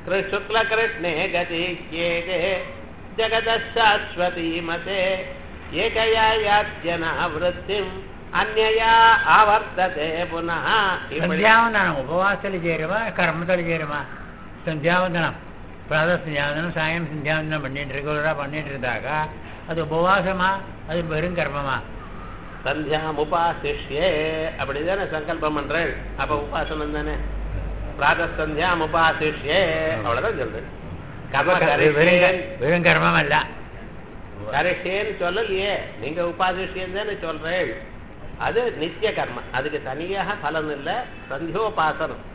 शुक्लकृष्णे गतिह्येते जगतः शाश्वती मते एकया यात्यनावृत्तिम् अन्यया आवर्तते पुनः இப்படி సంధ్యావందనం ఉపవాసాలు చేయరమా కర్మతలు చేయరమా సంధ్యావందனம் பிராத சந்தியாவந்தனம் சாயம் சந்தியாவந்தனம் பண்ணிட்டு ரெகுலராக பண்ணிட்டு இருந்தாக்கா அது உபவாசமா அது வெறும் கர்மமா சந்தியாம் உபாசிஷ்யே அப்படிதானே சங்கல்பம் பண்றேன் அப்ப உபாசனம் தானே பிராத சந்தியாம் உபாசிஷ்யே அவ்வளவுதான் சொல்றேன் கர்ம வெறும் கரிஷ்யேன் க- வெறும் கர்மம் அல்ல கரிஷ்யேன்னு சொல்லலையே நீங்க உபாசிஷ்யன்னு தானே சொல்றேன் அது நித்திய கர்மம் அதுக்கு தனியாக பலன் இல்ல சந்தியோபாசனம்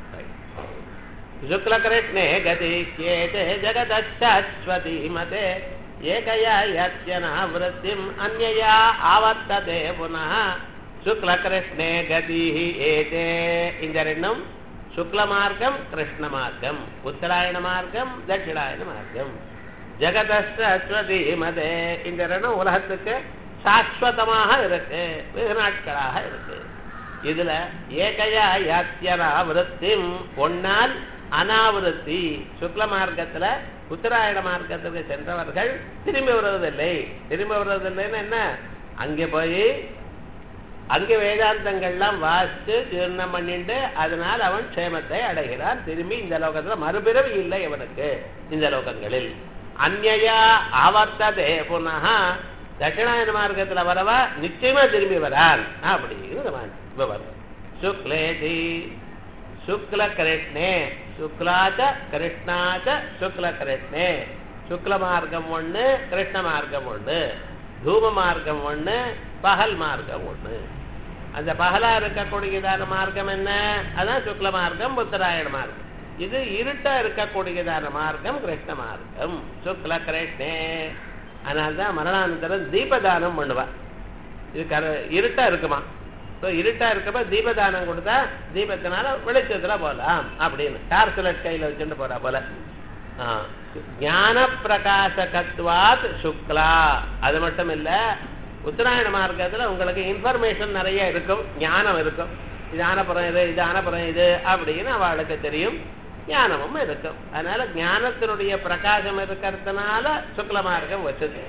शुक्लकृष्णे गतिह्येते जगदशाश्वती मते एकया यत्यनावृत्तिम् अन्यया आवर्तते पुनः शुक्लकृष्णे गतिः एते இந்த ரெண்டும் சுக்லமார்க்கம் கிருஷ்ணமார்க்கம் உத்தராயணமார்க்கம் தட்சிணாயணமார்க்கம் ஜெகதஸ்வதி மதே இந்த ரெண்டும் உலகத்துக்கு சாஸ்வதமாக இருக்கு வெகு நாட்களாக இருக்கு இதுல ஏகையா யாத்தியரா விருத்திம் ஒன்னால் அனாவிருத்தி சுக்ல மார்க்கத்துல உத்தராயண மார்க்கத்துக்கு சென்றவர்கள் திரும்பி வருவதில்லை திரும்பி வருவதில்லைன்னு என்ன அங்கே போய் அங்கே வேதாந்தங்கள்லாம் வாசித்து ஜீர்ணம் பண்ணிட்டு அதனால் அவன் க்ஷேமத்தை அடைகிறான் திரும்பி இந்த லோகத்துல மறுபிறவி இல்லை அவனுக்கு இந்த லோகங்களில் அந்நயா ஆவர்த்ததே புனः தட்சிணாயன மார்க்கத்துல வரவா நிச்சயமா திரும்பி வரான் அப்படிங்கிறது விவரம் சுக்லேதி சுக்ல கிருஷ்ணே சுக்லாச்ச கிருஷ்ணாச்ச சுக்ல கிருஷ்ணே சுக்ல மார்க்கம் ஒண்ணு கிருஷ்ண மார்க்கம் ஒண்ணு தூம மார்க்கம் ஒண்ணு பகல் மார்க்கம் ஒண்ணு அந்த பகலா இருக்கக்கூடியதான மார்க்கம் என்ன அதான் சுக்ல மார்க்கம் உத்தராயண மார்க்கம் இது இருட்டா இருக்கக்கூடியதான மார்க்கம் கிருஷ்ண மார்க்கம் சுக்ல கிருஷ்ணே அதனால்தான் மரணானந்தரம் தீபதானம் பண்ணுவா இது கர இருட்டா இருக்குமா ஸோ இருட்டா இருக்கப்ப தீபதானம் கொடுத்தா தீபத்தினால வெளிச்சத்துல போகலாம் அப்படின்னு டார்ச் லைட் கையில வச்சுட்டு போறா போல ஆ. ஞான பிரகாசகத்வாத் சுக்லா அது மட்டும் இல்ல உத்தராயண மார்க்கத்துல உங்களுக்கு இன்ஃபர்மேஷன் நிறைய இருக்கும் ஞானம் இருக்கும் இது ஆனப்புறம் இது இது ஆனப்புறம் இது அப்படின்னு அவளுக்கு தெரியும் ஞானமும் இருக்கும் அதனால ஞானத்தினுடைய பிரகாசம் இருக்கிறதுனால சுக்ல மார்க்கம் வச்சது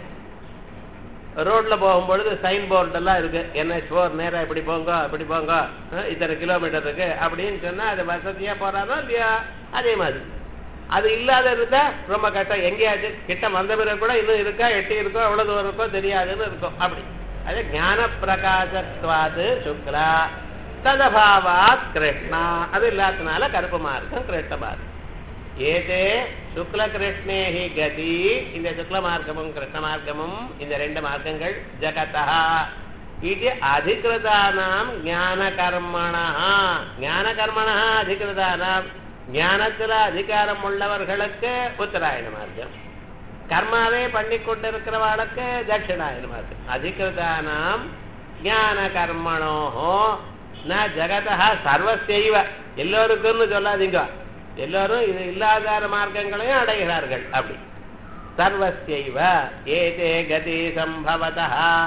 ரோட்ல போகும்பொழுது சைன் போர்டு எல்லாம் இருக்கு என்ஹெச் ஃபோர் நேரா இப்படி போங்க இப்படி போங்க அஹ் இத்தனை கிலோமீட்டர் இருக்கு அப்படின்னு சொன்னா அது வசதியா போறாரோ இல்லையா அதே மாதிரி அது இல்லாத இருந்தா ரொம்ப கஷ்டம் எங்கேயாச்சும் கிட்ட வந்த பிறகு கூட இன்னும் இருக்கா எட்டி இருக்கோ எவ்வளவு தூரம் இருக்கோ தெரியாதுன்னு இருக்கும் அப்படி அது ஞான பிரகாசத்வாது சுக்லா ததபாவாத் கிருஷ்ணா அது இல்லாதனால கருப்பு மார்க்கம் கிருஷ்ண மார்க்கம் ஏதே சுக்ல கிருஷ்ணே ஹி கதி இந்த சுக்ல மார்க்கமும் கிருஷ்ண மார்க்கமும் இந்த ரெண்டு மார்க்கங்கள் ஜகதா இது அதிகிருதானாம் ஞான கர்மணா ஞான கர்மணா அதிகிருதானாம் ஞானத்துல அதிகாரம் உள்ளவர்களுக்கு உத்தராயண மார்க்கம் கர்மாவே பண்ணி கொண்டிருக்கிறவாளுக்கு தட்சிணாயன மார்க்கம் அதிகிருதானாம் ஞான கர்மணோஹோ ந ஜகதா சர்வசெய்வ எல்லோருக்கும்னு சொல்லாதீங்க எல்லாரும் இது இல்லாதார மார்க்கங்களையும் அடைகிறார்கள் அப்படி சர்வசைவ ஏதே கதி சம்பவதா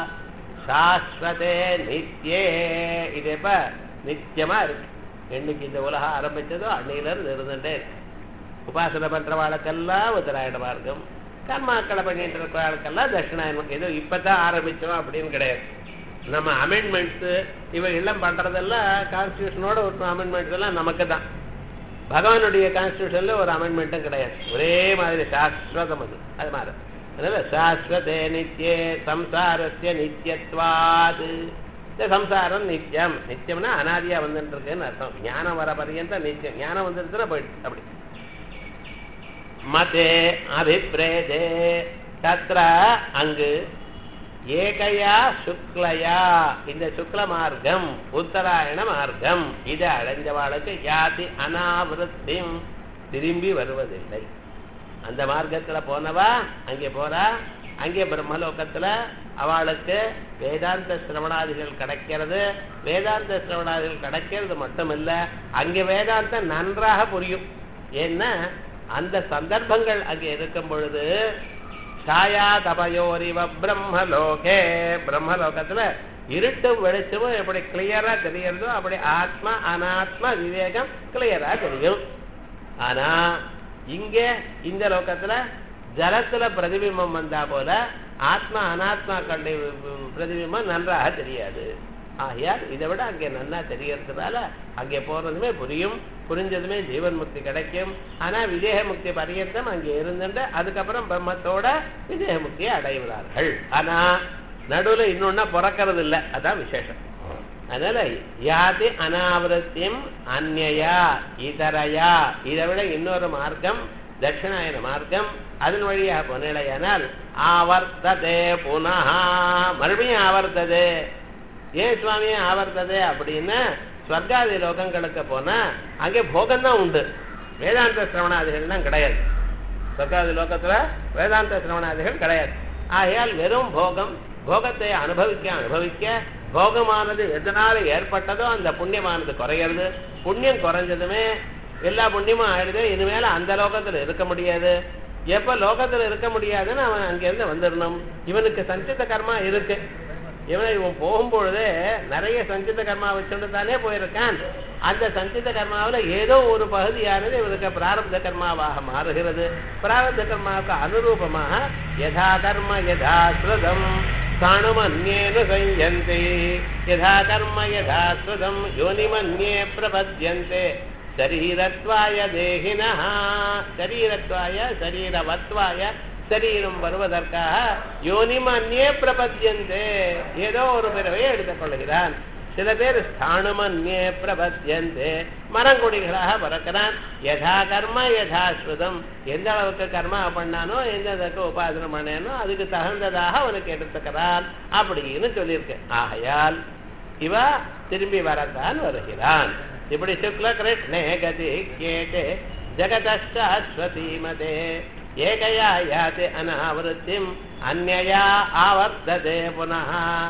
சாஸ்வதே நித்யே இது எப்ப நித்தியமா இருக்கு என்னைக்கு இந்த உலகம் ஆரம்பிச்சதோ அன்னையில இருந்து இருந்துட்டே இருக்கு உபாசனை பண்றவாளுக்கெல்லாம் உத்தராயண மார்க்கம் கர்மாக்களை பண்ணிட்டு இருக்கிறவாளுக்கெல்லாம் தட்சிணாயனம் ஏதோ இப்பதான் ஆரம்பிச்சோம் அப்படின்னு கிடையாது நம்ம அமெண்ட்மெண்ட்ஸ் இவ எல்லாம் பண்றதெல்லாம் கான்ஸ்டியூஷனோட ஒரு அமெண்ட்மெண்ட்ஸ் எல்லாம் நமக்கு தான் பகவானுடைய கான்ஸ்டியூஷன்ல ஒரு அமெண்ட்மெண்ட்டும் கிடையாது ஒரே மாதிரி சாஸ்வதம் அது அது மாதிரி அதனால சாஸ்வதே நித்தியே சம்சாரஸ்ய நித்தியத்வாது இந்த சம்சாரம் நித்தியம் நித்தியம்னா அனாதியா வந்துட்டு இருக்குன்னு அர்த்தம் ஞானம் வர பரியந்த நித்தியம் ஞானம் வந்துருச்சுன்னா போயிடுச்சு அப்படி மதே அபிப்ரேதே தத்ர அங்கு ஏகையா சுக்லயா இந்த சுக்ல மார்க்கம் உத்தராயண மார்க்கம் இதை அடைஞ்சவாளுக்கு யாதி அனாவிருத்தியும் திரும்பி வருவதில்லை அந்த மார்க்கத்துல போனவா அங்கே போறா அங்கே பிரம்மலோகத்துல அவளுக்கு வேதாந்த சிரவணாதிகள் கிடைக்கிறது வேதாந்த சிரவணாதிகள் கிடைக்கிறது மட்டுமில்ல அங்கே வேதாந்தம் நன்றாக புரியும் ஏன்னா அந்த சந்தர்ப்பங்கள் அங்கே இருக்கும் பொழுது சாயா தபயோரிவ பிரம்மலோகே பிரம்மலோகத்துல இருட்டும் வெளிச்சமும் எப்படி கிளியரா தெரியறதோ அப்படி ஆத்மா அனாத்மா விவேகம் கிளியரா தெரியும் ஆனா இங்க இந்த லோகத்துல ஜலத்துல பிரதிபிம்பம் வந்தா போல ஆத்மா அனாத்மாக்களுடைய பிரதிபிம்பம் நன்றாக தெரியாது ஆகையால் இதை விட அங்கே நன்னா தெரியறதுனால அங்கே போறதுமே புரியும் புரிஞ்சதுமே ஜீவன் முக்தி கிடைக்கும் ஆனா விதேக முக்தி பரியந்தம் அங்கே இருந்துட்டு அதுக்கப்புறம் பிரம்மத்தோட விதேக முக்தியை அடைகிறார்கள் ஆனா நடுவுல இன்னொன்னா பிறக்கிறது இல்லை அதான் விசேஷம் அதனால யாதி அனாவிரத்தியம் அந்நயா இதரையா இதை விட இன்னொரு மார்க்கம் தட்சிணாயன மார்க்கம் அதன் வழியாக போனிலையானால் ஆவர்த்ததே புனः மறுபடியும் ஆவர்த்ததே ஏன் சுவாமியே ஆவர்த்ததே அப்படின்னா ஸ்வர்காதி லோகங்களுக்கு போனா அங்கே போகம்தான் உண்டு வேதாந்த சிரவணாதிகள்லாம் கிடையாது ஸ்வர்காதி லோகத்துல வேதாந்த சிரவணாதிகள் கிடையாது ஆகையால் வெறும் போகம் போகத்தை அனுபவிக்க அனுபவிக்க போகமானது எதனால ஏற்பட்டதோ அந்த புண்ணியமானது குறையிறது புண்ணியம் குறைஞ்சதுமே எல்லா புண்ணியமும் ஆயிடுது இனிமேல அந்த லோகத்துல இருக்க முடியாது எப்ப லோகத்துல இருக்க முடியாதுன்னு அவன் அங்கிருந்து வந்துடணும் இவனுக்கு சஞ்சித கர்மா இருக்கு இவன் இவன் போகும்பொழுதே நிறைய சஞ்சித கர்மா வச்சுட்டு தானே போயிருக்கான் அந்த சஞ்சித கர்மாவுல ஏதோ ஒரு பகுதியானது இவனுக்கு பிராரப்த கர்மாவாக மாறுகிறது பிராரப்த கர்மாவுக்கு அனுரூபமாக யதா கர்ம யதா ஸ்ருதம் சாணுமன்யேனு சஞ்சந்தி யதா கர்ம யதா ஸ்ருதம் யோனிமன்யே பிரபத்யந்தே சரீரத்வாய தேகினா சரீரத்வாய சரீரவத்வாய சரீரம் வருவதற்காக யோனிமன்யே பிரபத்தியந்தே ஏதோ ஒரு பிறவையை எடுத்துக்கொள்கிறான் சில பேர் ஸ்தானுமன்யே பிரபத்தியந்தே மரங்கொடிகளாக பிறக்கிறான் யதா கர்ம யதா ஸ்ருதம் எந்த அளவுக்கு கர்மா பண்ணானோ எந்த அளவுக்கு உபாசனை பண்ணானோ அதுக்கு தகுந்ததாக அவனுக்கு எடுத்துக்கிறான் அப்படின்னு சொல்லியிருக்கு ஆகையால் இவ திரும்பி வரத்தான் வருகிறான் இப்படி சுக்ல கிருஷ்ணே கதி கேட்டே ஜகதாஸ்வதீமதே ஏகயா யாதி அனாவிருத்திம் அந்நயா ஆவர்த்ததே புனः